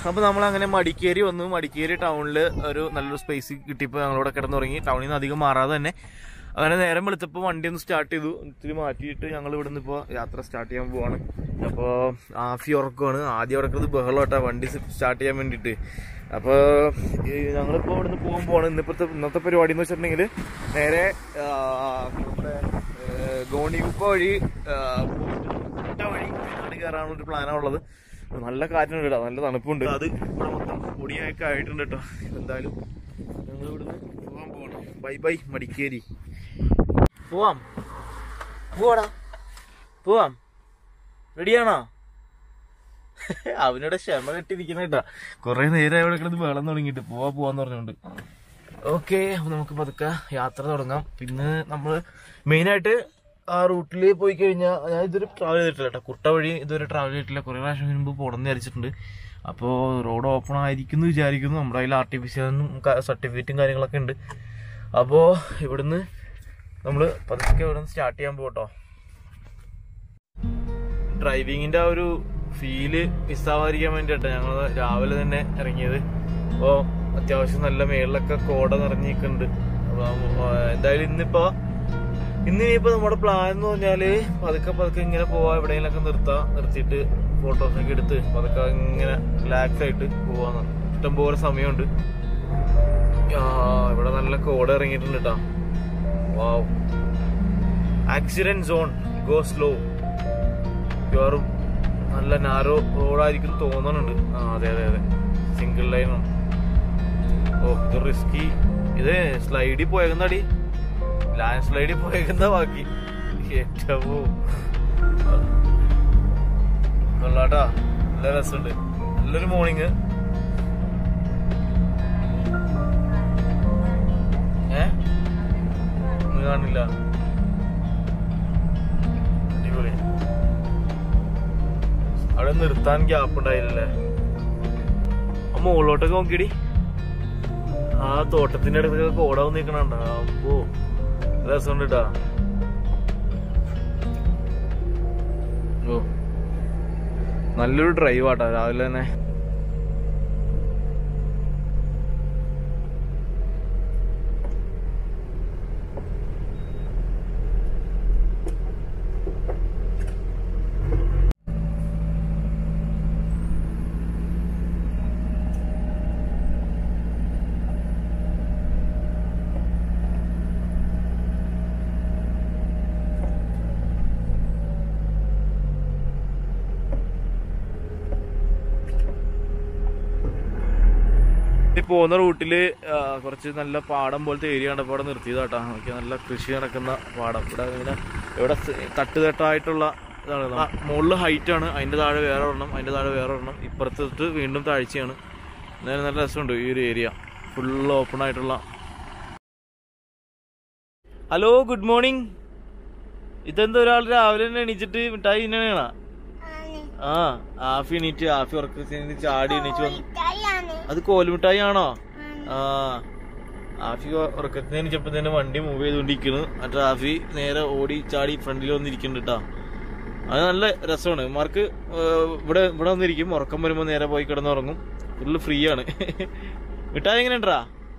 അപ്പോൾ നമ്മൾ അങ്ങനെ മടിക്കേരി വന്നു മടിക്കേരി ടൗണിൽ ഒരു നല്ലൊരു സ്പേസ് കിട്ടിയപ്പോൾ ഞങ്ങളിവിടെ കിടന്നുറങ്ങി ടൗണിൽ നിന്ന് അധികം മാറാതെ തന്നെ അങ്ങനെ നേരം വെളുത്തപ്പോൾ വണ്ടി ഒന്ന് സ്റ്റാർട്ട് ചെയ്തു ഇത്തിരി മാറ്റിയിട്ട് ഞങ്ങൾ ഇവിടെ നിന്ന് ഇപ്പോൾ യാത്ര സ്റ്റാർട്ട് ചെയ്യാൻ പോവാണ് അപ്പോൾ ആഫി ഉറക്കമാണ് ആദ്യം ഉറക്കുന്നത് ബഹളോട്ടാ വണ്ടി സ്റ്റാർട്ട് ചെയ്യാൻ വേണ്ടിയിട്ട് അപ്പോൾ ഞങ്ങളിപ്പോൾ ഇവിടെ നിന്ന് പോകാൻ പോവാണ് ഇന്നിപ്പോഴത്തെ ഇന്നത്തെ പരിപാടി എന്ന് വെച്ചിട്ടുണ്ടെങ്കിൽ നേരെ ആ, നമ്മുടെ ഗോണികുപ്പ വഴി ആ, പോയിട്ട് ഒറ്റ വഴി വയനാട് കയറാനുള്ള ഒരു പ്ലാനാണ് ഉള്ളത് നല്ല കാറ്റുണ്ട് കേട്ടോ നല്ല തണുപ്പുണ്ട് അത് ഇവിടെ മൊത്തം പൊടിയൊക്കെ ആയിട്ടുണ്ട് കേട്ടോ എന്തായാലും ഞങ്ങൾ ഇവിടുന്ന് പോകാൻ പോകണം ബൈ ബൈ മടിക്കേരി പോവാം പോവാടാ പോവാം റെഡിയാണോ അവനോട് ക്ഷമ കെട്ടിരിക്കുന്ന കേട്ടാ കൊറേ നേരം അവിടെ കിടന്ന് വെള്ളം തുടങ്ങിയിട്ട് പോവാ പോവാന്ന് പറഞ്ഞുകൊണ്ട് ഓക്കെ അപ്പൊ നമുക്ക് പതുക്കെ യാത്ര തുടങ്ങാം പിന്നെ നമ്മള് മെയിനായിട്ട് ആ റൂട്ടിൽ പോയി കഴിഞ്ഞാൽ ഞാൻ ഇതുവരെ ട്രാവൽ ചെയ്തിട്ടില്ല കേട്ടോ കുട്ട വഴി ഇതുവരെ ട്രാവൽ ചെയ്തിട്ടില്ല കുറേ പ്രാവശ്യം മുൻപ് പോകണമെന്ന് വിചാരിച്ചിട്ടുണ്ട് അപ്പോൾ റോഡ് ഓപ്പൺ ആയിരിക്കും എന്ന് വിചാരിക്കുന്നു നമ്മുടെ കയ്യിൽ ആർ ടി പി സി സർട്ടിഫിക്കറ്റും കാര്യങ്ങളൊക്കെ ഉണ്ട് അപ്പോൾ ഇവിടുന്ന് നമ്മൾ പതുക്കെ ഇവിടുന്ന് സ്റ്റാർട്ട് ചെയ്യാൻ പോകട്ടോ ഡ്രൈവിങ്ങിന്റെ ആ ഒരു ഫീല് മിസ്സാവാതിരിക്കാൻ വേണ്ടിയിട്ടാണ് ഞങ്ങൾ രാവിലെ തന്നെ ഇറങ്ങിയത് അപ്പോൾ അത്യാവശ്യം നല്ല മേളിലൊക്കെ കോട നിറഞ്ഞിരിക്കുന്നുണ്ട് അപ്പോൾ എന്തായാലും ഇന്നിപ്പോ ഇന്ന് ഇനിയിപ്പോ നമ്മുടെ പ്ലാൻ എന്ന് പറഞ്ഞാല് പതുക്കെ പതുക്കെ ഇങ്ങനെ പോവാ എവിടെയെങ്കിലൊക്കെ നിർത്താ നിർത്തിയിട്ട് ഫോട്ടോസൊക്കെ എടുത്ത് പതുക്കെ ഇങ്ങനെ റിലാക്സ് ആയിട്ട് പോവാന്ന് ഇഷ്ടംപോലെ സമയമുണ്ട് ആ, ഇവിടെ നല്ല കോട ഇറങ്ങിയിട്ടുണ്ട് കേട്ടോ wow accident zone go slow മിക്കവാറും നല്ല നാരോ റോഡായിരിക്കും തോന്നുന്നുണ്ട് ആ അതെ അതെ അതെ സിംഗിൾ ലൈനാണ് ഓ ഇത് റിസ്കി ഇത് സ്ലൈഡിൽ പോയേക്കുന്നടി ലാൻഡ് സ്ലൈഡിൽ പോയേക്കുന്ന ബാക്കി ഏറ്റവും കൊള്ളാട്ടാ നല്ല രസമുണ്ട് നല്ലൊരു മോർണിംഗ് ഏ ഒന്നും കാണില്ല അടിപൊളി അവിടെ നിർത്താൻ ഗ്യാപ്പ് ഉണ്ടായില്ലല്ലേ ആ മുകളിലോട്ടൊക്കെ നോക്കിയടി ആ തോട്ടത്തിന്റെ അടുത്തൊക്കെ കോട വന്ന് നിക്കണണ്ട അപ്പോ രസമുണ്ട് ട്ടാ ഓ നല്ലൊരു ഡ്രൈവ് ആട്ടാ രാവിലെ തന്നെ ഈ പോകുന്ന റൂട്ടില് ആ, കുറച്ച് നല്ല പാടം പോലത്തെ ഏരിയ കണ്ടപ്പോൾ അവിടെ നിർത്തിയതാട്ടാ നോക്കി നല്ല കൃഷി നടക്കുന്ന പാടം ഇവിടെ ഇങ്ങനെ ഇവിടെ സ് തട്ടുതട്ടായിട്ടുള്ള ഇതാണ് ആ, മുകളില് ഹൈറ്റ് ആണ് അതിന്റെ താഴെ വേറെ ഒരെണ്ണം അതിന്റെ താഴെ വേറെ ഒരെണ്ണം ഇപ്പുറത്തിട്ട് വീണ്ടും താഴ്ചയാണ് എന്തായാലും നല്ല രസമുണ്ട് ഈ ഒരു ഏരിയ ഫുള്ള് ഓപ്പൺ ആയിട്ടുള്ള ഹലോ ഗുഡ് മോർണിംഗ് ഇതെന്താ ഒരാൾ രാവിലെ തന്നെ എണീച്ചിട്ട് മിഠായി തിന്നണേണാ ആ ആഫി എണീറ്റ് ആഫി ഉറക്കത്തിന് ചാടി എണീച്ച് വന്നു അത് കോലുമിഠായി ആണോ ആ ആഫി ഉറക്കത്തിന് എണീച്ചപ്പോ തന്നെ വണ്ടി മൂവ് ചെയ്തുകൊണ്ടിരിക്കുന്നു ആ ട്രാഫി നേരെ ഓടി ചാടി ഫ്രണ്ടിൽ വന്നിരിക്കുന്നുണ്ട് കേട്ടോ അത് നല്ല രസമാണ് മാർക്ക് ഇവിടെ ഇവിടെ വന്നിരിക്കും ഉറക്കം വരുമ്പോൾ നേരെ പോയി കിടന്നുറങ്ങും ഫുള്ള് ഫ്രീ ആണ് മിഠായി എങ്ങനെ ഉണ്ടാ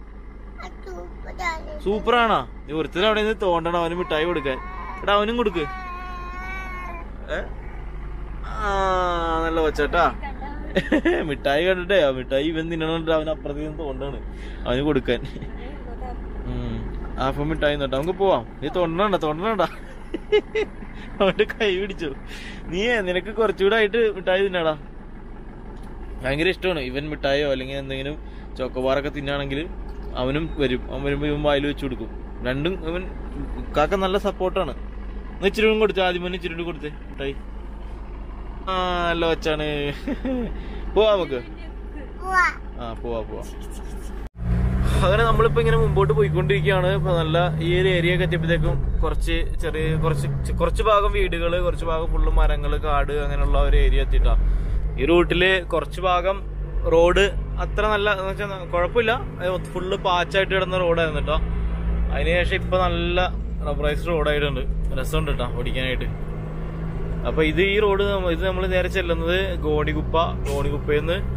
സൂപ്പറാണോ നീ ഒരുത്തരും അവിടെ നിന്ന് തോണ്ടണം അവന് മിഠായി കൊടുക്കാൻ എടാ അവനും കൊടുക്ക് ഏ ആ നല്ല വച്ചേട്ടാ മിഠായി കണ്ടിട്ടേ ആ മിഠായി ഇവൻ തിന്നണോണ്ട് അവൻ അപ്പുറത്ത് നിന്ന് തോണ്ടാണ് അവന് കൊടുക്കാൻ ഉം. അപ്പം മിഠായി നോട്ടാ നമുക്ക് പോവാം നീ തൊണ്ടണ്ട തൊണ്ടണ്ട അവന്റെ കൈ പിടിച്ചു നീ നിനക്ക് കുറച്ചുകൂടെ ആയിട്ട് മിഠായി തിന്നടാ ഭയങ്കര ഇഷ്ടമാണ് ഇവൻ മിഠായിയോ അല്ലെങ്കിൽ എന്തെങ്കിലും ചോക്കോബാറൊക്കെ തിന്നാണെങ്കിൽ അവനും വരും അവൻ വരുമ്പോ ഇവൻ വായിൽ വെച്ച് കൊടുക്കും രണ്ടും ഇവൻ കാക്ക നല്ല സപ്പോർട്ടാണ് ഇച്ചിരി കൊടുത്തേ ആദ്യം മുന്നേ ഇച്ചിരി കൊടുത്തേ മിഠായി ആ നല്ല വച്ചാണ് പോവാ നമുക്ക് ആ പോവാ പോവാ അങ്ങനെ നമ്മളിപ്പോ ഇങ്ങനെ മുമ്പോട്ട് പോയിക്കൊണ്ടിരിക്കുകയാണ് ഇപ്പൊ നല്ല ഈ ഒരു ഏരിയ ഒക്കെ എത്തിയപ്പോഴത്തേക്കും കുറച്ച് ചെറിയ കുറച്ച് ചെ- കുറച്ച് ഭാഗം വീടുകള് കുറച്ച് ഭാഗം ഫുള്ള് മരങ്ങള് കാട് അങ്ങനെയുള്ള ഒരു ഏരിയ എത്തിയിട്ടാ ഈ റൂട്ടില് കുറച്ച് ഭാഗം റോഡ് അത്ര നല്ല എന്ന് വെച്ചാൽ കുഴപ്പമില്ല ഫുള്ള് പാച്ചായിട്ട് കിടന്ന റോഡായിരുന്നു കേട്ടോ അതിനുശേഷം ഇപ്പൊ നല്ല റബ്ബറൈസ്ഡ് റോഡായിട്ടുണ്ട് രസമുണ്ട് കേട്ടോ ഓടിക്കാനായിട്ട് അപ്പൊ ഇത് ഈ റോഡ് നമ്മ- ഇത് നമ്മൾ നേരെ ചെല്ലുന്നത് ഗോണികുപ്പ ഗോണികുപ്പയിൽ നിന്ന് നമ്മൾ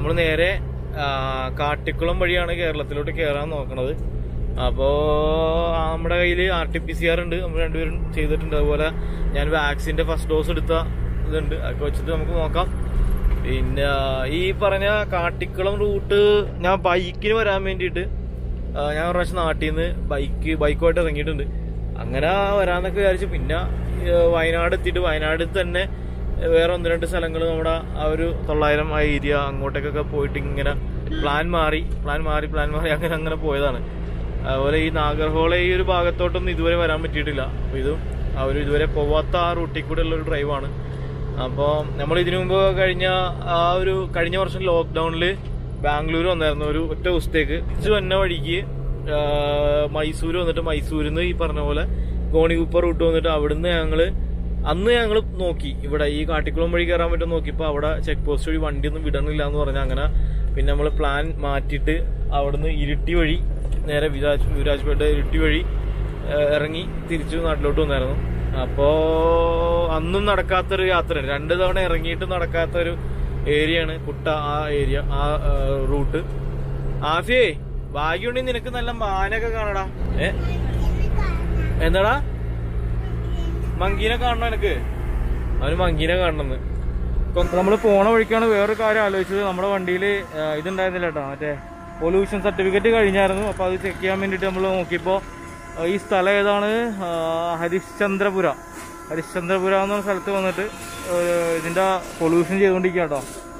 നമ്മൾ നേരെ ആ, കാട്ടിക്കുളം വഴിയാണ് കേരളത്തിലോട്ട് കയറാൻ നോക്കണത് അപ്പോ ആ, നമ്മുടെ കയ്യിൽ R T P C R ഉണ്ട് നമ്മൾ രണ്ടുപേരും ചെയ്തിട്ടുണ്ട് അതുപോലെ ഞാൻ വാക്സിന്റെ ഫസ്റ്റ് ഡോസ് എടുത്ത ഇതുണ്ട് അതൊക്കെ വെച്ചിട്ട് നമുക്ക് നോക്കാം പിന്നെ ഈ പറഞ്ഞ കാട്ടിക്കുളം റൂട്ട് ഞാൻ ബൈക്കിന് വരാൻ വേണ്ടിയിട്ട് ആ, ഞാൻ ഒരു പ്രാവശ്യം നാട്ടിൽ നിന്ന് ബൈക്ക് ബൈക്കുമായിട്ട് ഇറങ്ങിയിട്ടുണ്ട് അങ്ങനെ വരാന്നൊക്കെ വിചാരിച്ചു പിന്നെ ഏ, വയനാട് എത്തിയിട്ട് വയനാട് തന്നെ വേറെ ഒന്ന് രണ്ട് സ്ഥലങ്ങൾ നമ്മുടെ ആ ഒരു തൊള്ളായിരം ആ ഏരിയ അങ്ങോട്ടേക്കൊക്കെ പോയിട്ട് ഇങ്ങനെ പ്ലാൻ മാറി പ്ലാൻ മാറി പ്ലാൻ മാറി അങ്ങനെ അങ്ങനെ പോയതാണ് അതുപോലെ ഈ നാഗർഹോളെ ഈ ഒരു ഭാഗത്തോട്ടൊന്നും ഇതുവരെ വരാൻ പറ്റിയിട്ടില്ല അപ്പൊ ഇത് ആ ഒരു ഇതുവരെ പോവാത്ത ആ റൂട്ടിൽ കൂടെ ഉള്ള ഒരു ഡ്രൈവാണ് അപ്പോൾ നമ്മൾ ഇതിനു മുമ്പ് കഴിഞ്ഞ ആ ഒരു കഴിഞ്ഞ വർഷം ലോക്ക്ഡൌണിൽ ബാംഗ്ലൂർ വന്നായിരുന്നു ഒരു ഒറ്റ ദിവസത്തേക്ക് ഇത് വന്ന വഴിക്ക് മൈസൂർ വന്നിട്ട് മൈസൂരിൽ നിന്ന് ഈ പറഞ്ഞ പോലെ ഗോണികുപ്പ റൂട്ട് വന്നിട്ട് അവിടുന്ന് ഞങ്ങള് അന്ന് ഞങ്ങൾ നോക്കി ഇവിടെ ഈ കാട്ടിക്കുളം വഴി കയറാൻ പറ്റും നോക്കിയപ്പോൾ അവിടെ ചെക്ക് പോസ്റ്റ് വഴി വണ്ടിയൊന്നും വിടണില്ല എന്ന് പറഞ്ഞ അങ്ങനെ പിന്നെ നമ്മൾ പ്ലാൻ മാറ്റിയിട്ട് അവിടുന്ന് ഇരുട്ടി വഴി നേരെ വിരാജ് വിരാജ്പേട്ട ഇരുട്ടി വഴി ഏഹ് ഇറങ്ങി തിരിച്ചു നാട്ടിലോട്ട് വന്നായിരുന്നു അപ്പോ അന്നും നടക്കാത്തൊരു യാത്രയാണ് രണ്ട് തവണ ഇറങ്ങിയിട്ട് നടക്കാത്തൊരു ഏരിയയാണ് കുട്ട ആ ഏരിയ ആ ഏഹ്, റൂട്ട് ആഫിയേ ഭാഗ്യമുണ്ടെങ്കിൽ നിനക്ക് നല്ല മാനൊക്കെ കാണടാ ഏ എന്താടാ മങ്കീനെ കാണണോ എനിക്ക് അവന് മങ്കീനെ കാണണമെന്ന് നമ്മൾ പോണ വഴിക്കാണ് വേറൊരു കാര്യം ആലോചിച്ചത് നമ്മുടെ വണ്ടിയിൽ ഇതുണ്ടായിരുന്നില്ല കേട്ടോ മറ്റേ പൊല്യൂഷൻ സർട്ടിഫിക്കറ്റ് കഴിഞ്ഞായിരുന്നു അപ്പൊ അത് ചെക്ക് ചെയ്യാൻ വേണ്ടിട്ട് നമ്മൾ നോക്കിയപ്പോ ആ, ഈ സ്ഥലം ഏതാണ് ആ, ഹരിശ്ചന്ദ്രപുര ഹരിശ്ചന്ദ്രപുര എന്ന് പറഞ്ഞ സ്ഥലത്ത് വന്നിട്ട് ആ, ഇതിന്റെ പൊല്യൂഷൻ ചെയ്തുകൊണ്ടിരിക്കുക കേട്ടോ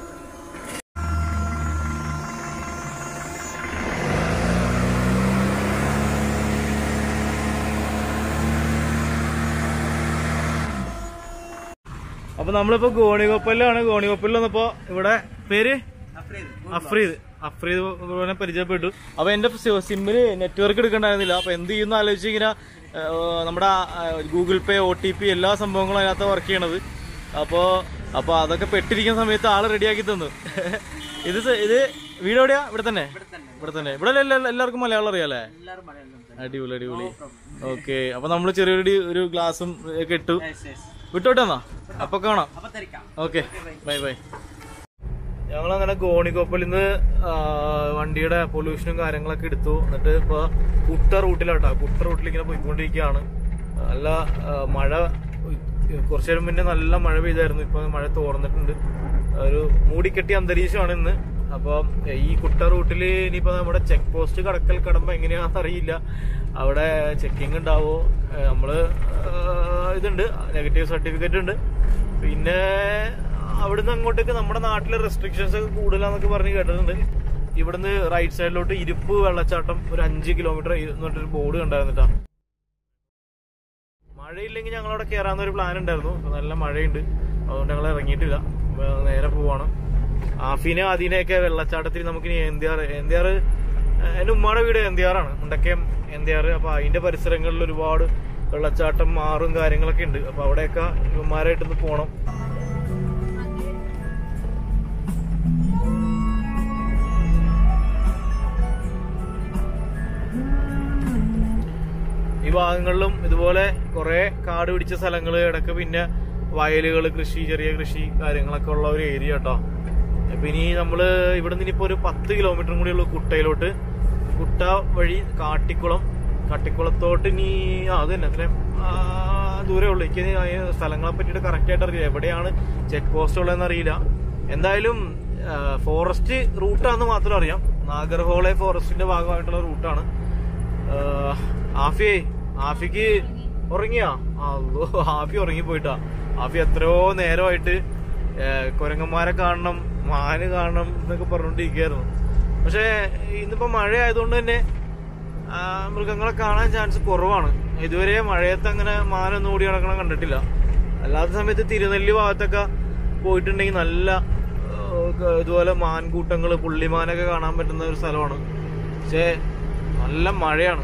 അപ്പൊ നമ്മളിപ്പോ ഗോണികൊപ്പലിലാണ് ഗോണികൊപ്പലിൽ വന്നപ്പോ ഇവിടെ പേര് അഫ്രീദ് അഫ്രീദ് ഇവനെ പരിചയപ്പെട്ടു അപ്പൊ എന്റെ സി- സിമ്മില് നെറ്റ്വർക്ക് എടുക്കണ്ടായിരുന്നില്ല അപ്പൊ എന്ത് ചെയ്യുന്ന ആലോചിച്ച് ഇങ്ങനെ ആ, നമ്മുടെ ആ, Google Pay O T P എല്ലാ സംഭവങ്ങളും അതിനകത്ത് വർക്ക് ചെയ്യണത് അപ്പോ അപ്പൊ അതൊക്കെ പെട്ടിരിക്കുന്ന സമയത്ത് ആള് റെഡിയാക്കി തന്നു ഇത് സ- ഇത് വീട് എവിടെയാ ഇവിടെ തന്നെ ഇവിടെ തന്നെ ഇവിടെ എല്ലാ- എല്ലാവർക്കും മലയാളം അറിയാലേ അടിപൊളി അടിപൊളി ഓക്കെ അപ്പൊ നമ്മള് ചെറിയൊരു ഡി- ഒരു ഗ്ലാസും ഒക്കെ ഇട്ടു വിട്ടോട്ടെ എന്നാ അപ്പൊ കാണാം ഓക്കെ ബൈ ബൈ ഞങ്ങൾ അങ്ങനെ ഗോണിക്കോപ്പലിൽ നിന്ന് വണ്ടിയുടെ പൊല്യൂഷനും കാര്യങ്ങളൊക്കെ എടുത്തു എന്നിട്ട് ഇപ്പൊ കുട്ട റൂട്ടിലാട്ടോ കുട്ട റൂട്ടിൽ ഇങ്ങനെ പോയിക്കൊണ്ടിരിക്കുകയാണ് നല്ല ആ, മഴ കുറച്ചു നേരം മുന്നേ നല്ല മഴ പെയ്തായിരുന്നു ഇപ്പൊ മഴ തോർന്നിട്ടുണ്ട് ഒരു മൂടിക്കെട്ടിയ അന്തരീക്ഷമാണ് ഇന്ന് അപ്പൊ ഈ കുട്ട റൂട്ടില് ഇനിയിപ്പോ നമ്മുടെ ചെക്ക് പോസ്റ്റ് കടക്കൽ കടമ്പ എങ്ങനെയാണെന്ന് അറിയില്ല അവിടെ ചെക്കിംഗ് ഉണ്ടാവോ ഏ, നമ്മള് ആ, ഇതുണ്ട് നെഗറ്റീവ് സർട്ടിഫിക്കറ്റ് ഉണ്ട് പിന്നെ അവിടുന്ന് അങ്ങോട്ടേക്ക് നമ്മുടെ നാട്ടിലെ റെസ്ട്രിക്ഷൻസ് ഒക്കെ കൂടുതലാന്നൊക്കെ പറഞ്ഞ് കേട്ടിട്ടുണ്ട് ഇവിടുന്ന് റൈറ്റ് സൈഡിലോട്ട് ഇരുപ്പ് വെള്ളച്ചാട്ടം ഒരു അഞ്ച് കിലോമീറ്റർ എന്നിട്ടൊരു ബോർഡ് കണ്ടായിരുന്നിട്ടാ മഴയില്ലെങ്കിൽ ഞങ്ങൾ അവിടെ കയറാവുന്ന ഒരു പ്ലാൻ ഉണ്ടായിരുന്നു അപ്പൊ നല്ല മഴയുണ്ട് അതുകൊണ്ട് ഞങ്ങൾ ഇറങ്ങിയിട്ടില്ല അപ്പൊ നേരെ പോവാണ് ആഫിനെ ആദീനെയൊക്കെ വെള്ളച്ചാട്ടത്തിൽ നമുക്ക് ഇനി എന്തിയാർ എന്തിയാർ എന്റെ ഉമ്മയുടെ വീട് എന്തിയാറാണ് മുണ്ടക്കയം എന്തിയാറ് അപ്പൊ അതിന്റെ പരിസരങ്ങളിൽ ഒരുപാട് വെള്ളച്ചാട്ടം മാറും കാര്യങ്ങളൊക്കെ ഉണ്ട് അപ്പൊ അവിടെയൊക്കെ ഉമ്മാരായിട്ടൊന്ന് പോണം ഈ ഭാഗങ്ങളിലും ഇതുപോലെ കുറെ കാട് പിടിച്ച സ്ഥലങ്ങൾ ഇടക്ക് പിന്നെ വയലുകൾ കൃഷി ചെറിയ കൃഷി കാര്യങ്ങളൊക്കെ ഉള്ള ഒരു ഏരിയ കേട്ടോ അപ്പൊ ഇനി നമ്മള് ഇവിടെ നിന്ന് ഇനിയിപ്പോ ഒരു പത്ത് കിലോമീറ്ററും കൂടി ഉള്ളു കുട്ടയിലോട്ട് കുട്ട വഴി കാട്ടിക്കുളം കാട്ടിക്കുളത്തോട്ട് ഇനി ആ, അത് തന്നെ അത്രയും ആ, ദൂരേ ഉള്ളു എനിക്ക് ആ സ്ഥലങ്ങളെ പറ്റിയിട്ട് കറക്റ്റ് ആയിട്ട് അറിയില്ല എവിടെയാണ് ചെക്ക് പോസ്റ്റ് ഉള്ളതെന്ന് അറിയില്ല എന്തായാലും ഫോറസ്റ്റ് റൂട്ടാന്ന് മാത്രം അറിയാം നാഗർഹോളെ ഫോറസ്റ്റിന്റെ ഭാഗമായിട്ടുള്ള റൂട്ടാണ് ആഹ് ആഫിയെ ആഫിക്ക് ഉറങ്ങിയാ അല്ലോ ആഫി ഉറങ്ങി പോയിട്ടാ ആഫി എത്രയോ നേരമായിട്ട് ഏഹ് കുരങ്ങന്മാരെ കാണണം മാന് കാണണം എന്നൊക്കെ പറഞ്ഞോണ്ടിരിക്കുകയായിരുന്നു പക്ഷെ ഇന്നിപ്പോ മഴ ആയതുകൊണ്ട് തന്നെ ആ, മൃഗങ്ങളെ കാണാൻ ചാൻസ് കുറവാണ് ഇതുവരെ മഴയത്ത് അങ്ങനെ മാനൊന്നും ഓടി നടക്കണം കണ്ടിട്ടില്ല അല്ലാത്ത സമയത്ത് തിരുനെല്ലി ഭാഗത്തൊക്കെ പോയിട്ടുണ്ടെങ്കിൽ നല്ല ഏഹ്, ഇതുപോലെ മാൻകൂട്ടങ്ങൾ പുള്ളിമാനൊക്കെ കാണാൻ പറ്റുന്ന ഒരു സ്ഥലമാണ് പക്ഷേ നല്ല മഴയാണ്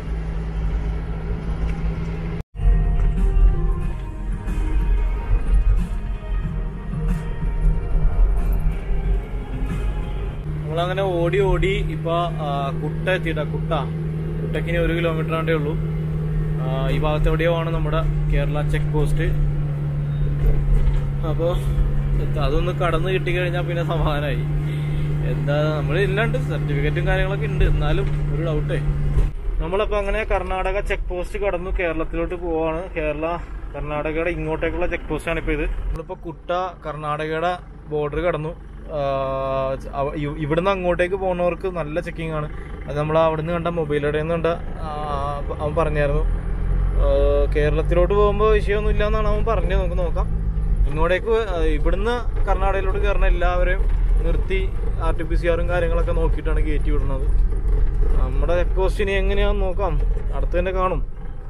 നമ്മളങ്ങനെ ഓടി ഓടി ഇപ്പൊ ആ, കുട്ട എത്തിയിട്ടാ കുട്ട കുട്ടക്കിനി ഒരു കിലോമീറ്റർ ആണ്ടേ ഉള്ളൂ ആ, ഈ ഭാഗത്ത് എവിടെയോ ആണ് നമ്മുടെ കേരള ചെക്ക് പോസ്റ്റ് അപ്പോ അതൊന്ന് കടന്നു കിട്ടിക്കഴിഞ്ഞാൽ പിന്നെ സമാധാനമായി എന്താ നമ്മൾ ഇല്ലാണ്ട് സർട്ടിഫിക്കറ്റും കാര്യങ്ങളൊക്കെ ഉണ്ട് എന്നാലും ഒരു ഡൗട്ടേ നമ്മളപ്പോ അങ്ങനെ കർണാടക ചെക്ക് പോസ്റ്റ് കടന്നു കേരളത്തിലോട്ട് പോവാണ് കേരള കർണാടകയുടെ ഇങ്ങോട്ടേക്കുള്ള ചെക്ക് പോസ്റ്റ് ആണ് ഇപ്പൊ ഇത് നമ്മളിപ്പോ കുട്ട കർണാടകയുടെ ബോർഡർ കടന്നു ആഹ് അവ- ഇ- ഇവിടുന്ന് അങ്ങോട്ടേക്ക് പോകുന്നവർക്ക് നല്ല ചെക്കിംഗ് ആണ് അത് നമ്മൾ അവിടുന്ന് കണ്ട മൊബൈലിടെ നിന്ന് കണ്ട ആഹ് അവൻ പറഞ്ഞായിരുന്നു ആഹ് കേരളത്തിലോട്ട് പോകുമ്പോൾ വിഷയമൊന്നും ഇല്ല എന്നാണ് അവൻ പറഞ്ഞത് നമുക്ക് നോക്കാം ഇങ്ങോട്ടേക്ക് ആഹ് ഇവിടുന്ന് കർണാടകയിലോട്ട് കയറുന്ന എല്ലാവരെയും നിർത്തി ആർ ടി പി സി ആറും കാര്യങ്ങളൊക്കെ നോക്കിയിട്ടാണ് കയറ്റി വിടുന്നത് നമ്മുടെ ചെക്ക് പോസ്റ്റ് ഇനി എങ്ങനെയാന്ന് നോക്കാം അടുത്ത് തന്നെ കാണും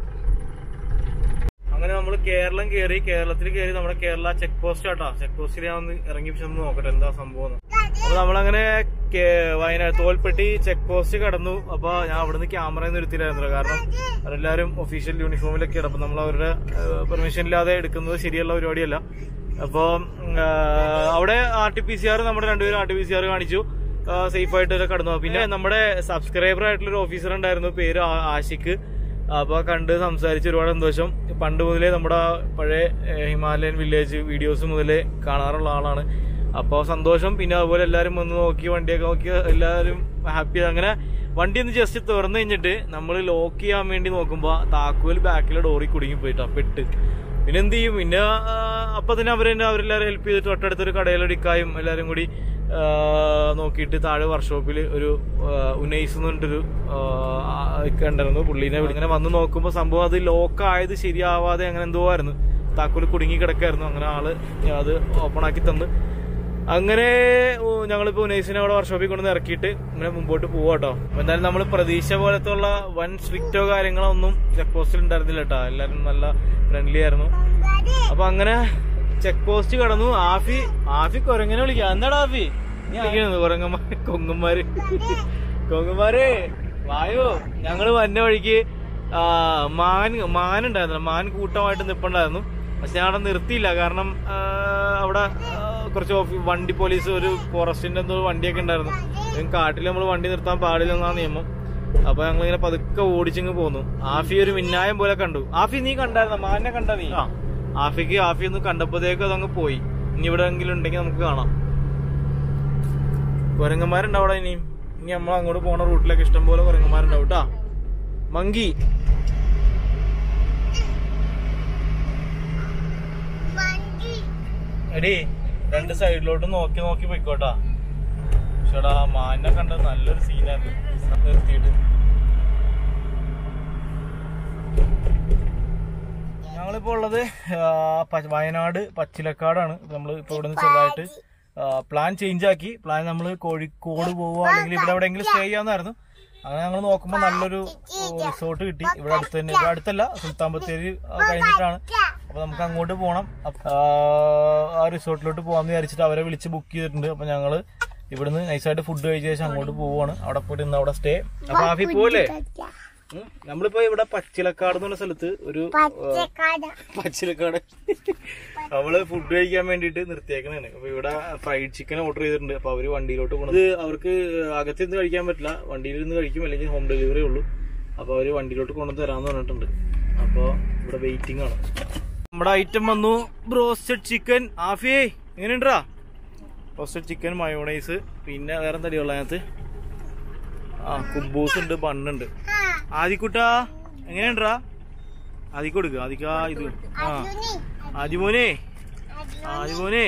അങ്ങനെ നമ്മൾ കേരളം കയറി കേരളത്തിൽ കയറി നമ്മുടെ കേരള ചെക്ക് പോസ്റ്റ് ആട്ടാ ചെക്ക് പോസ്റ്റിൽ ഞാൻ ഒന്ന് ഇറങ്ങി ചെന്ന് നോക്കട്ടെ എന്താ സംഭവം എന്ന്. അപ്പൊ നമ്മളങ്ങനെ കേ- വയനാട് തോൽപ്പെട്ടി ചെക്ക് പോസ്റ്റ് കടന്നു അപ്പൊ ഞാൻ അവിടുന്ന് ക്യാമറ നിർത്തിയില്ലായിരുന്നില്ല കാരണം അവരെല്ലാരും ഒഫീഷ്യൽ യൂണിഫോമിലൊക്കെ അപ്പൊ നമ്മൾ അവരുടെ പെർമിഷൻ ഇല്ലാതെ എടുക്കുന്നത് ശരിയുള്ള പരിപാടിയല്ല അപ്പൊ അവിടെ R T P C R നമ്മുടെ രണ്ടുപേരും R T P C R കാണിച്ചു സേഫ് ആയിട്ട് കടന്നു പിന്നെ നമ്മുടെ സബ്സ്ക്രൈബർ ആയിട്ടുള്ള ഒരു ഓഫീസർ ഉണ്ടായിരുന്നു പേര് ആ- ആഷിഖ് അപ്പൊ കണ്ട് സംസാരിച്ച് ഒരുപാട് സന്തോഷം പണ്ട് മുതലേ നമ്മുടെ പഴയ ഏഹ്, ഹിമാലയൻ വില്ലേജ് വീഡിയോസ് മുതലേ കാണാറുള്ള ആളാണ് അപ്പോൾ സന്തോഷം പിന്നെ അതുപോലെ എല്ലാവരും വന്ന് നോക്കി വണ്ടിയൊക്കെ നോക്കി എല്ലാവരും ഹാപ്പി അങ്ങനെ വണ്ടി ഒന്ന് ജസ്റ്റ് തുറന്നു കഴിഞ്ഞിട്ട് നമ്മൾ ലോക്ക് ചെയ്യാൻ വേണ്ടി നോക്കുമ്പോൾ താക്കോൽ ബാക്കിലെ ഡോറിൽ കുടുങ്ങി പോയിട്ടാ പെട്ട് പിന്നെ എന്ത് ചെയ്യും പിന്നെ ആ, അപ്പൊ തന്നെ അവർ തന്നെ അവരെല്ലാവരും ഹെൽപ്പ് ചെയ്തിട്ട് തൊട്ടടുത്തൊരു കടയിലടിക്കായും എല്ലാവരും കൂടി ആ, നോക്കിയിട്ട് താഴെ വർക്ക്ഷോപ്പിൽ ഒരു ആ, ഉനൈസ് എന്ന് പറഞ്ഞിട്ടൊരു ആ, ഒക്കെ ഉണ്ടായിരുന്നു പുള്ളീനെ വിളി- ഇങ്ങനെ വന്ന് നോക്കുമ്പോൾ സംഭവം അത് ലോക്ക് ആയത് ശരിയാവാതെ അങ്ങനെ എന്തോ ആയിരുന്നു താക്കോല് കുടുങ്ങി കിടക്കായിരുന്നു അങ്ങനെ ആള് അത് ഓപ്പൺ ആക്കി തന്ന് അങ്ങനെ ഓ, ഞങ്ങളിപ്പോ ഉനൈസിനെ അവിടെ വർക്ക്ഷോപ്പിൽ കൊണ്ടുവന്ന് ഇറക്കിയിട്ട് ഇങ്ങനെ മുമ്പോട്ട് പോവാട്ടോ അപ്പൊ എന്തായാലും നമ്മൾ പ്രതീക്ഷ പോലത്തെ ഉള്ള വൻ സ്ട്രിക്റ്റോ കാര്യങ്ങളോ ഒന്നും ചെക്ക് പോസ്റ്റിൽ ഉണ്ടായിരുന്നില്ല കേട്ടോ എല്ലാവരും നല്ല ഫ്രണ്ട്ലി ആയിരുന്നു അപ്പൊ അങ്ങനെ ചെക്ക് പോസ്റ്റ് കടന്നു ആഫി ആഫി കൊരങ്ങനെ വിളിക്കാം എന്താടാ ആഫി നീ വിളിക്കണത് കൊരങ്ങന്മാര് കൊങ്ങന്മാര് കൊങ്ങന്മാരെ വായോ ഞങ്ങള് വന്ന വഴിക്ക് ആ, മാൻ മാൻ ഉണ്ടായിരുന്നു മാൻ കൂട്ടമായിട്ട് നിപ്പുണ്ടായിരുന്നു പക്ഷെ ഞാൻ അവിടെ നിർത്തിയില്ല കാരണം ആ, അവിടെ ആ, കുറച്ച് ഓഫീ- വണ്ടി പോലീസ് ഒരു ഫോറസ്റ്റിന്റെ എന്തോ വണ്ടിയൊക്കെ ഉണ്ടായിരുന്നു കാട്ടിൽ നമ്മൾ വണ്ടി നിർത്താൻ പാടില്ലെന്നാണ് നിയമം അപ്പൊ ഞങ്ങൾ ഇങ്ങനെ പതുക്കെ ഓടിച്ചിങ്ങ് പോന്നു ആഫി ഒരു മിന്നായം പോലെ കണ്ടു ആഫി നീ കണ്ടായിരുന്ന മാനെ കണ്ട നീ ആഫിക്ക് ആഫി ഒന്ന് കണ്ടപ്പോഴത്തേക്ക് അതങ്ങ് പോയി ഇനി ഇവിടെ എങ്കിലും ഉണ്ടെങ്കിൽ നമുക്ക് കാണാം കുരങ്ങന്മാരുണ്ടാവും അവിടെ ഇനിയും ഇനി നമ്മൾ അങ്ങോട്ട് പോണ റൂട്ടിലൊക്കെ ഇഷ്ടംപോലെ കുരങ്ങന്മാരുണ്ടാവും കേട്ടാ മങ്കി എടി രണ്ട് സൈഡിലോട്ട് നോക്കി നോക്കി പോയിക്കോട്ടാ പക്ഷേടാ മാനിനെ കണ്ടത് നല്ലൊരു സീനായിരുന്നു നിർത്തിയിട്ട് ഞങ്ങളിപ്പോ ഉള്ളത് ആ, പ- വയനാട് പച്ചിലക്കാടാണ് നമ്മൾ ഇപ്പൊ ഇവിടെ നിന്ന് ചെറുതായിട്ട് പ്ലാൻ ചേഞ്ച് ആക്കി പ്ലാൻ നമ്മൾ കോഴിക്കോട് പോവുക അല്ലെങ്കിൽ ഇവിടെ എവിടെയെങ്കിലും സ്റ്റേ ചെയ്യാന്നായിരുന്നു അങ്ങനെ ഞങ്ങൾ നോക്കുമ്പോൾ നല്ലൊരു റിസോർട്ട് കിട്ടി ഇവിടെ അടുത്ത് തന്നെ ഇവിടെ അടുത്തല്ല സുൽത്താൻ ബത്തേരി ആ, കഴിഞ്ഞിട്ടാണ് അപ്പൊ നമുക്ക് അങ്ങോട്ട് പോകണം അപ്പ- ആ, ആ റിസോർട്ടിലോട്ട് പോകാന്ന് വിചാരിച്ചിട്ട് അവരെ വിളിച്ച് ബുക്ക് ചെയ്തിട്ടുണ്ട് അപ്പൊ ഞങ്ങള് ഇവിടുന്ന് നൈസായിട്ട് ഫുഡ് കഴിച്ച ശേഷം അങ്ങോട്ട് പോവാണ് അവിടെ പോയിട്ട് ഇന്ന് അവിടെ സ്റ്റേ അപ്പൊ ആഫി പോലെ നമ്മളിപ്പോ ഇവിടെ പച്ചിലക്കാട് എന്ന് പറഞ്ഞ സ്ഥലത്ത് ഒരു പച്ചിലക്കാട് നമ്മള് ഫുഡ് കഴിക്കാൻ വേണ്ടിട്ട് നിർത്തിയേക്കണാണ് അപ്പൊ ഇവിടെ ഫ്രൈഡ് ചിക്കൻ ഓർഡർ ചെയ്തിട്ടുണ്ട് അപ്പൊ അവര് വണ്ടിയിലോട്ട് പോകണത് അവർക്ക് അകത്തിരുന്ന് കഴിക്കാൻ പറ്റില്ല വണ്ടിയിൽ നിന്ന് കഴിക്കും അല്ലെങ്കിൽ ഹോം ഡെലിവറി ഉള്ളൂ അപ്പൊ അവര് വണ്ടിയിലോട്ട് കൊണ്ടു തരാന്ന് പറഞ്ഞിട്ടുണ്ട് അപ്പൊ ഇവിടെ വെയിറ്റിംഗ് ആണ് നമ്മുടെ ഐറ്റം വന്നു ബ്രോസ്റ്റഡ് ചിക്കൻ ആഫിയേ എങ്ങനെയുണ്ടാ റോസ്റ്റഡ് ചിക്കൻ മയോണൈസ് പിന്നെ വേറെ എന്താ ഉള്ള അതിനകത്ത് ആ കുബൂസ് ഉണ്ട് ബണ്ണുണ്ട് ആദിക്കുട്ടാ എങ്ങനെയുണ്ടാ ആദിക്ക് കൊടുക്കുക ആദിക്ക ഇത് ആ ആദിമോനെ ആദിമോനെ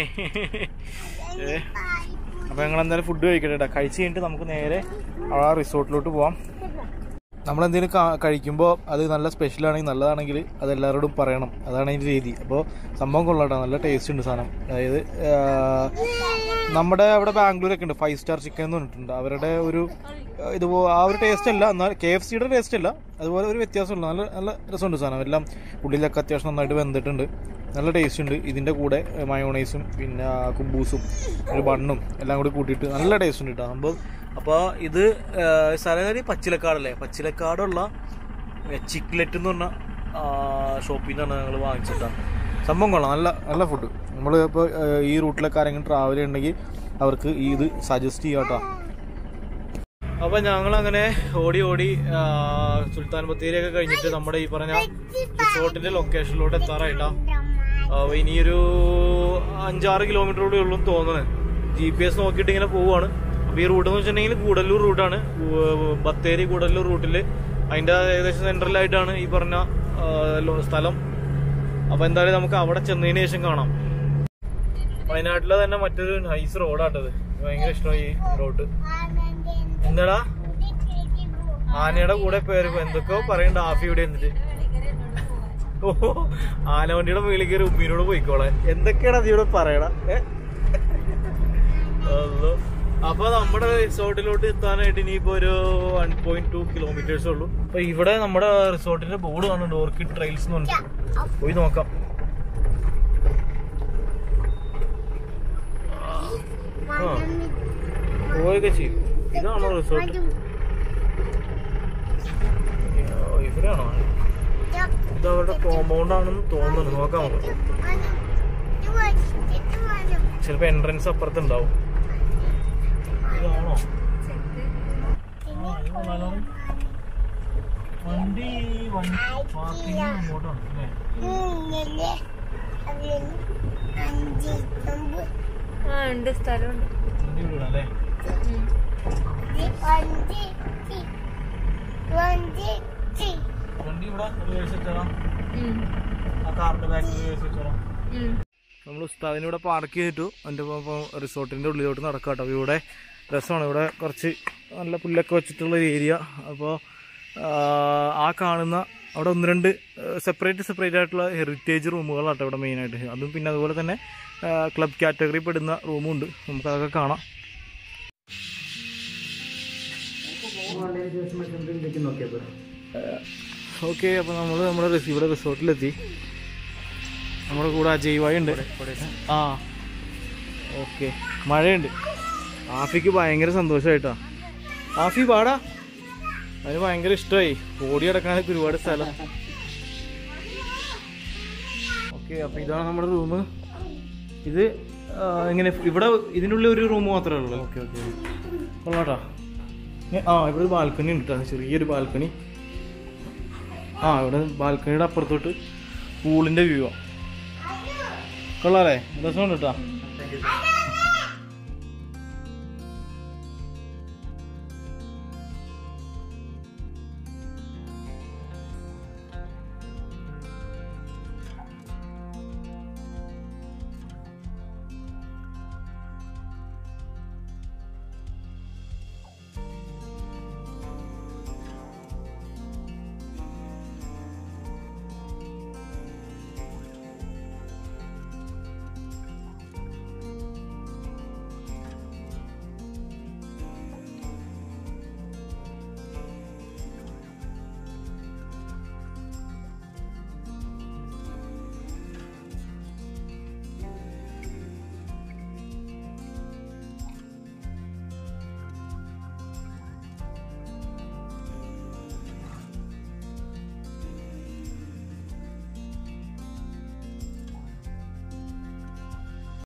ഏ അപ്പൊ ഞങ്ങൾ എന്തായാലും ഫുഡ് കഴിക്കട്ടെ ട്ടാ. കഴിച്ച് കഴിഞ്ഞിട്ട് നമുക്ക് നേരെ ആ റിസോർട്ടിലോട്ട് പോവാം നമ്മൾ എന്തെങ്കിലും കഴിക്കുമ്പോൾ അത് നല്ല സ്പെഷ്യൽ ആണെങ്കിൽ നല്ലതാണെങ്കിൽ അത് എല്ലാവരോടും പറയണം അതാണ് അതിൻ്റെ രീതി അപ്പോൾ സംഭവം കൊള്ളാട്ടോ നല്ല ടേസ്റ്റ് ഉണ്ട് സാധനം അതായത് ആ, നമ്മുടെ അവിടെ ബാംഗ്ലൂരൊക്കെ ഉണ്ട് ഫൈവ് സ്റ്റാർ ചിക്കൻ എന്ന് പറഞ്ഞിട്ടുണ്ട് അവരുടെ ഒരു ആ, ഇതുപോ ആ ഒരു ടേസ്റ്റ് അല്ല എന്നാൽ കെ എഫ് സിയുടെ ടേസ്റ്റ് അല്ല അതുപോലെ ഒരു വ്യത്യാസമുണ്ട് നല്ല നല്ല രസമുണ്ട് സാധനം എല്ലാം ഉള്ളിലൊക്കെ അത്യാവശ്യം നന്നായിട്ട് വെന്തിട്ടുണ്ട് നല്ല ടേസ്റ്റ് ഉണ്ട് ഇതിൻ്റെ കൂടെ മയോണൈസും പിന്നെ കുബൂസും ഒരു ബണ്ണും എല്ലാം കൂടി കൂട്ടിയിട്ട് നല്ല ടേസ്റ്റ് ഉണ്ട് കേട്ടോ അപ്പോൾ അപ്പോൾ ഇത് സ്ഥലകാരി പച്ചിലക്കാടല്ലേ പച്ചിലക്കാടുള്ള ചിക്ലെറ്റ് എന്ന് പറഞ്ഞ ഷോപ്പിൽ നിന്നാണ് ഞങ്ങൾ വാങ്ങിച്ചിട്ടാണ് സംഭവം കൊള്ളാം നല്ല നല്ല ഫുഡ് നമ്മൾ ഇപ്പോൾ ഈ റൂട്ടിലൊക്കെ ആരെങ്കിലും ട്രാവൽ ചെയ്യണമെങ്കിൽ അവർക്ക് ഈ ഇത് സജസ്റ്റ് ചെയ്യാം കേട്ടോ അപ്പൊ ഞങ്ങൾ അങ്ങനെ ഓടി ഓടി ആ, സുൽത്താൻ ബത്തേരിയൊക്കെ കഴിഞ്ഞിട്ട് നമ്മുടെ ഈ പറഞ്ഞ റിസോർട്ടിന്റെ ലൊക്കേഷനിലോട്ട് എത്താറായിട്ടാ അപ്പൊ ഇനിയൊരു അഞ്ചാറ് കിലോമീറ്റർ കൂടെ ഉള്ളൂ തോന്നുന്നത് ജി പി എസ് നോക്കിയിട്ട് ഇങ്ങനെ പോവാണ് അപ്പോൾ ഈ റൂട്ട് എന്ന് വെച്ചിട്ടുണ്ടെങ്കിൽ കൂടല്ലൂർ റൂട്ടാണ് ഗു- ബത്തേരി കൂടല്ലൂർ റൂട്ടിൽ അതിൻ്റെ ഏകദേശം സെൻട്രലായിട്ടാണ് ഈ പറഞ്ഞ ആ, ലോ- സ്ഥലം അപ്പോൾ എന്തായാലും നമുക്ക് അവിടെ ചെന്നതിന് ശേഷം കാണാം വയനാട്ടിലെ തന്നെ മറ്റൊരു നൈസ് റോഡാട്ടത് ഭയങ്കര ഇഷ്ടമായി ഈ റോഡ് എന്താടാ ആനയുടെ കൂടെ പേര് എന്തൊക്കെയോ പറയണ്ട ആഫി ഇവിടെ എന്നിട്ട് ഓ ആനവണ്ടിയുടെ മുകളിൽ കയറി ഉമ്മീനോട് പോയിക്കോളാൻ എന്തൊക്കെയാണ് അതിവിടെ പറയണ ഏ? അല്ലോ. അപ്പൊ നമ്മുടെ റിസോർട്ടിലോട്ട് എത്താനായിട്ട് ഇനിയിപ്പോ ഒരു വൺ പോയിന്റ് ടു കിലോമീറ്റേഴ്സ് ഉള്ളൂ അപ്പൊ ഇവിടെ നമ്മുടെ റിസോർട്ടിന്റെ ബോർഡ് കാണുന്നുണ്ട് ഓർക്കിഡ് ട്രയൽസ് എന്ന് പറഞ്ഞിട്ട് പോയി നോക്കാം ആ പോയൊക്കെ ചെയ്യും ഇതാണോ റിസോർട്ട് ഇവിടെയാണോ ഇത് അവരുടെ കോമ്പൗണ്ട് ആണെന്ന് തോന്നുന്നു നോക്കാം നമുക്ക് ചിലപ്പോ എൻട്രൻസ് അപ്പുറത്ത് ഉണ്ടാവും ഇതാണോ ആ, ഇത് കൊള്ളാലോ. വണ്ടി വണ്ടി പാർക്കിംഗ് അങ്ങോട്ടാണ് അല്ലേ ആ ഉണ്ട് സ്ഥലമുണ്ട് വണ്ടി ഇവിടെ അല്ലേ വണ്ടി ഇവിടെ റിവേഴ്സ് വെച്ചാലോ ആ കാറിന്റെ ബാക്കിൽ റിവേഴ്സ് വെച്ചാലോ നമ്മൾ ഉസ്താദിനെ ഇവിടെ പാർക്ക് ചെയ്തിട്ടു എൻ്റെ ഇപ്പോൾ റിസോർട്ടിൻ്റെ ഉള്ളിലോട്ട് നടക്കാം കേട്ടോ ഇവിടെ രസമാണ് ഇവിടെ കുറച്ച് നല്ല പുല്ലൊക്കെ വെച്ചിട്ടുള്ള ഒരു ഏരിയ അപ്പോൾ ആ കാണുന്ന അവിടെ ഒന്ന് രണ്ട് സെപ്പറേറ്റ് സെപ്പറേറ്റ് ആയിട്ടുള്ള ഹെറിറ്റേജ് റൂമുകളാട്ടോ ഇവിടെ മെയിനായിട്ട് അതും പിന്നെ അതുപോലെ തന്നെ ക്ലബ് കാറ്റഗറി പെടുന്ന റൂമും ഉണ്ട് നമുക്കതൊക്കെ കാണാം ഓക്കെ അപ്പോൾ നമ്മൾ നമ്മുടെ റിസ്- ഇവിടെ റിസോർട്ടിലെത്തി നമ്മുടെ കൂടെ അജയ് വായ് ഉണ്ട് ആ ഓക്കെ മഴയുണ്ട് ആഫിക്ക് ഭയങ്കര സന്തോഷമായിട്ടാ ആഫി പാടാ അതിന് ഭയങ്കര ഇഷ്ടമായി ഓടി കിടക്കാനൊക്കെ ഒരുപാട് സ്ഥലം ഓക്കെ അപ്പോൾ ഇതാണ് നമ്മുടെ റൂം ഇത് ആ, ഇങ്ങനെ ഇവിടെ ഇതിനുള്ളിൽ ഒരു റൂം മാത്രമേ ഉള്ളൂ ഓക്കെ ഓക്കെ കൊള്ളാട്ടാ ഏ, ആ ഇവിടെ ഒരു ബാൽക്കണി ഉണ്ട് കേട്ടോ ചെറിയൊരു ബാൽക്കണി ആ ഇവിടെ ബാൽക്കണിയുടെ അപ്പുറത്തോട്ട് പൂളിന്റെ വ്യൂ കൊള്ളാലേ രസമുണ്ട് കേട്ടോ